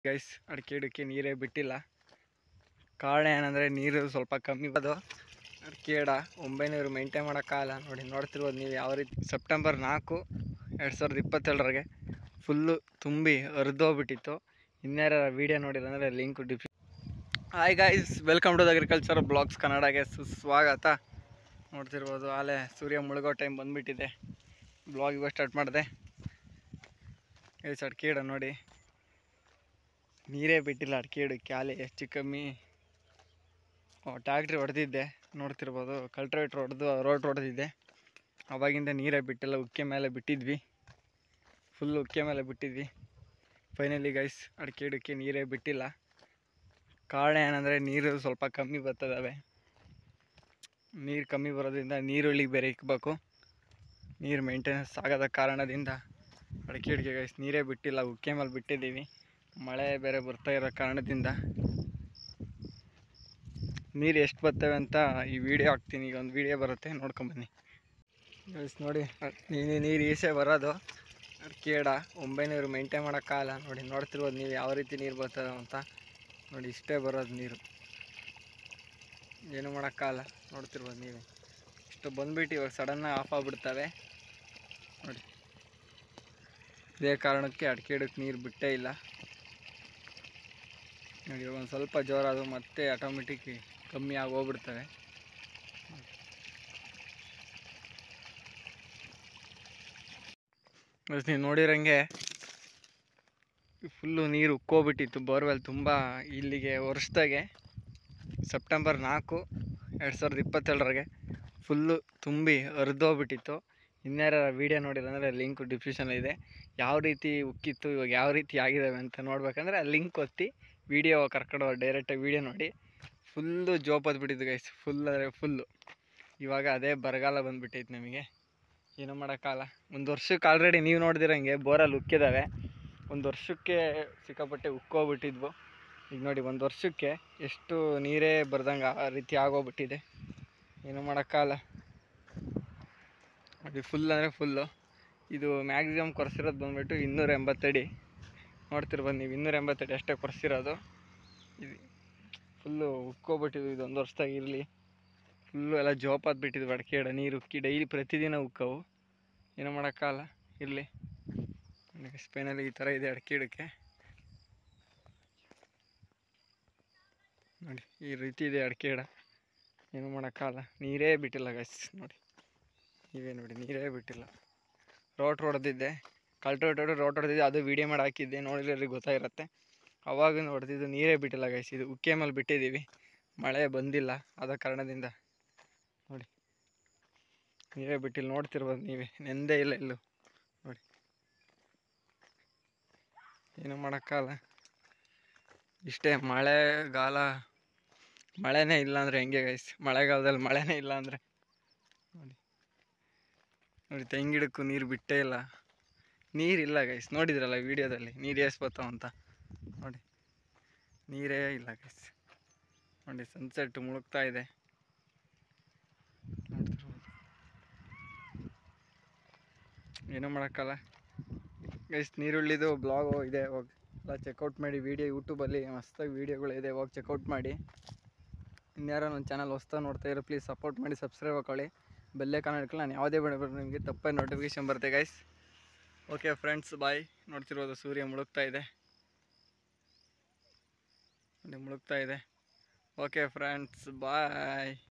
guys ಅಡಿಕೆ ಗಿಡಕ್ಕೆ ನೀರೇ ಬಿಟ್ಟಿಲ್ಲ ಕಾರಣ ಏನಂದರೆ ನೀರು ಸ್ವಲ್ಪ ಕಮ್ಮಿ ಅದು ಅಡಿಕೆ ಗಿಡ ಒಂಬೈನೂರು ಮೇಂಟೈನ್ ಮಾಡೋಕ್ಕಾಗಲ್ಲ ನೋಡಿ ನೋಡ್ತಿರ್ಬೋದು ನೀವು ಯಾವ ರೀತಿ ಸೆಪ್ಟೆಂಬರ್ ನಾಲ್ಕು ಎರಡು ಸಾವಿರದ ಇಪ್ಪತ್ತೇಳರಾಗೆ ಫುಲ್ಲು ತುಂಬಿ ಹರಿದೋಗ್ಬಿಟ್ಟಿತ್ತು ಇನ್ಯಾರ ವೀಡಿಯೋ ನೋಡಿದ್ರೆ ಲಿಂಕ್ ಡಿಫಿ hi guys welcome to the agriculture blogs ಕನ್ನಡಗೆ ಸುಸ್ವಾಗತ ನೋಡ್ತಿರ್ಬೋದು ಆಲೆ ಸೂರ್ಯ ಮುಳುಗೋ ಟೈಮ್ ಬಂದುಬಿಟ್ಟಿದೆ ಬ್ಲಾಗ್ ಇವಾಗ ಸ್ಟಾರ್ಟ್ ಮಾಡಿದೆ ಗೈಸ್ ಅಡಿಕೆ ಗಿಡ ನೋಡಿ ನೀರೇ ಬಿಟ್ಟಿಲ್ಲ ಅಡಿಕೆ ಗಿಡಕ್ಕೆ ಆಲೆ ಹೆಚ್ಚು ಕಮ್ಮಿ ಟ್ಯಾಕ್ಟ್ರಿ ಹೊಡೆದಿದ್ದೆ ನೋಡ್ತಿರ್ಬೋದು ಕಲ್ಟ್ರೇಟ್ರ್ ಹೊಡೆದು ರೋಡ್ ಹೊಡೆದಿದ್ದೆ ಅವಾಗಿಂದ ನೀರೇ ಬಿಟ್ಟಿಲ್ಲ ಉಕ್ಕೆ ಮೇಲೆ ಬಿಟ್ಟಿದ್ವಿ ಫುಲ್ ಉಕ್ಕೆ ಮೇಲೆ ಬಿಟ್ಟಿದ್ವಿ ಫೈನಲಿ ಗೈಸ್ ಅಡಿಕೆ ಗಿಡಕ್ಕೆ ನೀರೇ ಬಿಟ್ಟಿಲ್ಲ ಕಾರಣ ಏನಂದರೆ ನೀರು ಸ್ವಲ್ಪ ಕಮ್ಮಿ ಬರ್ತದವೆ ನೀರು ಕಮ್ಮಿ ಬರೋದ್ರಿಂದ ನೀರುಳ್ಳಿಗೆ ಬೇರೆ ಇಕ್ಬೇಕು ನೀರು ಮೇಂಟೆನೆನ್ಸ್ ಆಗದ ಕಾರಣದಿಂದ ಅಡಿಕೆ ಗಿಡಕ್ಕೆ ಗೈಸ್ ನೀರೇ ಬಿಟ್ಟಿಲ್ಲ ಉಕ್ಕೆ ಮೇಲೆ ಬಿಟ್ಟಿದ್ದೀವಿ ಮಳೆ ಬೇರೆ ಬರ್ತಾ ಇರೋ ಕಾರಣದಿಂದ ನೀರು ಎಷ್ಟು ಬರ್ತವೆ ಅಂತ ಈ ವಿಡಿಯೋ ಹಾಕ್ತೀನಿ ಈಗ ಒಂದು ವಿಡಿಯೋ ಬರುತ್ತೆ ನೋಡ್ಕೊಂಬನ್ನಿ ಗೈಸ್ ನೋಡಿ ನೀರು ನೀರು ಈಸೆ ಬರೋದು ಅಡಿಕೆ ಗಿಡ ಒಂಬೈನೂರು ಮೇಂಟೈನ್ ಮಾಡೋಕ್ಕಾಗಲ್ಲ ನೋಡಿ ನೋಡ್ತಿರ್ಬೋದು ನೀವು ಯಾವ ರೀತಿ ನೀರು ಬರ್ತದೆ ಅಂತ ನೋಡಿ ಇಷ್ಟೇ ಬರೋದು ನೀರು ಏನು ಮಾಡೋಕ್ಕಾಗಲ್ಲ ನೋಡ್ತಿರ್ಬೋದು ನೀವೇ ಇಷ್ಟು ಬಂದ್ಬಿಟ್ಟು ಇವಾಗ ಸಡನ್ನಾಗಿ ಆಫ್ ಆಗಿಬಿಡ್ತವೆ ನೋಡಿ ಇದೇ ಕಾರಣಕ್ಕೆ ಅಡಿಕೆ ಗಿಡಕ್ಕೆ ನೀರು ಬಿಟ್ಟೇ ಇಲ್ಲ ನೋಡಿ ಒಂದು ಸ್ವಲ್ಪ ಜೋರಾದು ಮತ್ತೆ ಆಟೋಮೆಟಿಕ್ ಕಮ್ಮಿ ಆಗಿ ಹೋಗ್ಬಿಡ್ತವೆ ಇವತ್ತು ನೀವು ನೋಡಿರಂಗೆ ಫುಲ್ಲು ನೀರು ಉಕ್ಕೋಗ್ಬಿಟ್ಟಿತ್ತು ಬೋರ್ವೆಲ್ ತುಂಬ ಇಲ್ಲಿಗೆ ವರ್ಷದಾಗೆ ಸೆಪ್ಟೆಂಬರ್ ನಾಲ್ಕು ಎರಡು ಸಾವಿರದ ಇಪ್ಪತ್ತೇಳರಾಗೆ ಫುಲ್ಲು ತುಂಬಿ ಹರಿದೋಗ್ಬಿಟ್ಟಿತ್ತು ಇನ್ಯಾರ ವೀಡಿಯೋ ನೋಡಿರಂದರೆ ಲಿಂಕ್ ಡಿಸ್ಕ್ರಿಪ್ಷನಲ್ಲಿದೆ ಯಾವ ರೀತಿ ಉಕ್ಕಿತ್ತು ಇವಾಗ ಯಾವ ರೀತಿ ಆಗಿದ್ದಾವೆ ಅಂತ ನೋಡ್ಬೇಕಂದ್ರೆ ಆ ಲಿಂಕ್ ಒತ್ತಿ ವೀಡಿಯೋ ಕರ್ಕೊಂಡು ಡೈರೆಕ್ಟಾಗಿ ವೀಡಿಯೋ ನೋಡಿ ಫುಲ್ಲು ಜೋಪದ್ ಬಿಟ್ಟಿದ್ದು ಗೈಸ್ ಫುಲ್ ಅಂದರೆ ಫುಲ್ಲು ಇವಾಗ ಅದೇ ಬರಗಾಲ ಬಂದುಬಿಟ್ಟೈತೆ ನಮಗೆ ಏನೂ ಮಾಡೋಕ್ಕಾಗಲ್ಲ ಒಂದು ವರ್ಷಕ್ಕೆ ಆಲ್ರೆಡಿ ನೀವು ನೋಡ್ದಿರಂಗೆ ಬೋರಲ್ಲಿ ಉಕ್ಕಿದ್ದಾವೆ ಒಂದು ವರ್ಷಕ್ಕೆ ಸಿಕ್ಕಾಪಟ್ಟೆ ಉಕ್ಕೋಗ್ಬಿಟ್ಟಿದ್ವು ಈಗ ನೋಡಿ ಒಂದು ವರ್ಷಕ್ಕೆ ಎಷ್ಟು ನೀರೇ ಬರ್ದಂಗೆ ಆ ರೀತಿ ಆಗೋಗ್ಬಿಟ್ಟಿದೆ ಏನೂ ಮಾಡೋಕ್ಕಾಗಲ್ಲ ಅದು ಫುಲ್ ಅಂದರೆ ಫುಲ್ಲು ಇದು ಮ್ಯಾಕ್ಸಿಮಮ್ ಕೊರೆಸಿರೋದು ಬಂದುಬಿಟ್ಟು ಇನ್ನೂರ ಎಂಬತ್ತಡಿ ನೋಡ್ತಿರ್ಬೋದು ನೀವು ಇನ್ನೂರ ಎಂಬತ್ತಡಿ ಅಷ್ಟೇ ಕೊರೆಸಿರೋದು ಇದು ಫುಲ್ಲು ಉಕ್ಕೋಗ್ಬಿಟ್ಟಿದ್ವು ಇದು ಒಂದು ವರ್ಷದಾಗ ಇರಲಿ ಫುಲ್ಲು ಎಲ್ಲ ಜೋಪಾತ್ ಬಿಟ್ಟಿದ್ವು ಅಡಿಕೆ ಗಿಡ ನೀರು ಉಕ್ಕಿ ಡೈಲಿ ಪ್ರತಿದಿನ ಉಕ್ಕವು ಏನೂ ಮಾಡೋಕ್ಕಾಗಲ್ಲ ಇರಲಿ ಸ್ಪೇನಲ್ಲಿ ಈ ಥರ ಇದೆ ಅಡಿಕೆ ಗಿಡಕ್ಕೆ ನೋಡಿ ಈ ರೀತಿ ಇದೆ ಅಡಿಕೆ ಗಿಡ ಏನು ಮಾಡೋಕ್ಕಾಗಲ್ಲ ನೀರೇ ಬಿಟ್ಟಿಲ್ಲ ಗೈಸ್ ನೋಡಿ ನೀವೇ ನೋಡಿ ನೀರೇ ಬಿಟ್ಟಿಲ್ಲ ರೋಟ್ ಹೊಡೆದಿದ್ದೆ ಕಲ್ಟ್ರೇಟ್ ಹೊಡೆದು ರೋಟ್ ಹೊಡೆದಿದ್ದೆ ಅದು ವೀಡಿಯೋ ಮಾಡಿ ಹಾಕಿದ್ದೆ ನೋಡಿದ್ರೆ ಗೊತ್ತಾಗಿರುತ್ತೆ ಅವಾಗ ಹೊಡೆದಿದ್ದು ನೀರೇ ಬಿಟ್ಟಿಲ್ಲ ಗೈಸ್ ಇದು ಉಕ್ಕೆ ಮೇಲೆ ಬಿಟ್ಟಿದ್ದೀವಿ ಮಳೆ ಬಂದಿಲ್ಲ ಆದ ಕಾರಣದಿಂದ ನೋಡಿ ನೀರೇ ಬಿಟ್ಟಿಲ್ಲ ನೋಡ್ತಿರ್ಬೋದು ನೀವೇ ನೆಂದೇ ಇಲ್ಲ ಎಲ್ಲೂ ನೋಡಿ ಏನು ಮಾಡೋಕ್ಕಾಗಲ್ಲ ಇಷ್ಟೇ ಮಳೆಗಾಲ ಮಳೆನೇ ಇಲ್ಲ ಅಂದರೆ ಹೆಂಗೆ ಗೈಸ್ ಮಳೆಗಾಲದಲ್ಲಿ ಮಳೆನೇ ಇಲ್ಲ ಅಂದರೆ ನೋಡಿ ನೋಡಿ ತೆಂಗಿಡಕ್ಕೂ ನೀರು ಬಿಟ್ಟೇ ಇಲ್ಲ ನೀರಿಲ್ಲ ಗೈಸ್ ನೋಡಿದ್ರಲ್ಲ ವೀಡಿಯೋದಲ್ಲಿ ನೀರು ಎಷ್ಟು ಬರ್ತಾವ ಅಂತ ನೋಡಿ ನೀರೇ ಇಲ್ಲ ಗೈಸ್ ನೋಡಿ ಸನ್ಸೆಟ್ ಮುಳುಗ್ತಾ ಇದೆ ನೋಡ್ತಿರ್ಬೋದು ಏನೂ ಮಾಡೋಕ್ಕಲ್ಲ ಗೈಸ್ ನೀರುಳ್ಳಿದು ಬ್ಲಾಗು ಇದೆ ಹೋಗಿ ಎಲ್ಲ ಚೆಕ್ಔಟ್ ಮಾಡಿ ವೀಡಿಯೋ ಯೂಟ್ಯೂಬಲ್ಲಿ ಮಸ್ತಾಗಿ ವೀಡಿಯೋಗಳು ಇದೆ ಹೋಗಿ ಚೆಕ್ಔಟ್ ಮಾಡಿ ಇನ್ಯಾರೋ ನನ್ನ ಚಾನಲ್ ಹೊಸ್ದಾಗಿ ನೋಡ್ತಾ ಇರೋ ಪ್ಲೀಸ್ ಸಪೋರ್ಟ್ ಮಾಡಿ ಸಬ್ಸ್ಕ್ರೈಬ್ ಹಾಕೊಳ್ಳಿ ಬೆಲ್ಲೇ ಕಾನ್ ಹಿಡ್ಕೊಳ್ಳಿ ನಾನು ಯಾವುದೇ ಬೇಡ ನಿಮಗೆ ತಪ್ಪಾಗಿ ನೋಟಿಫಿಕೇಶನ್ ಬರುತ್ತೆ ಗೈಸ್ ಓಕೆ ಫ್ರೆಂಡ್ಸ್ ಬಾಯ್ ನೋಡ್ತಿರೋದು ಸೂರ್ಯ ಮುಳುಗ್ತಾ ಇದೆ ನೋಡಿ ಮುಳುಗ್ತಾ ಇದೆ ಓಕೆ ಫ್ರೆಂಡ್ಸ್ ಬಾಯ್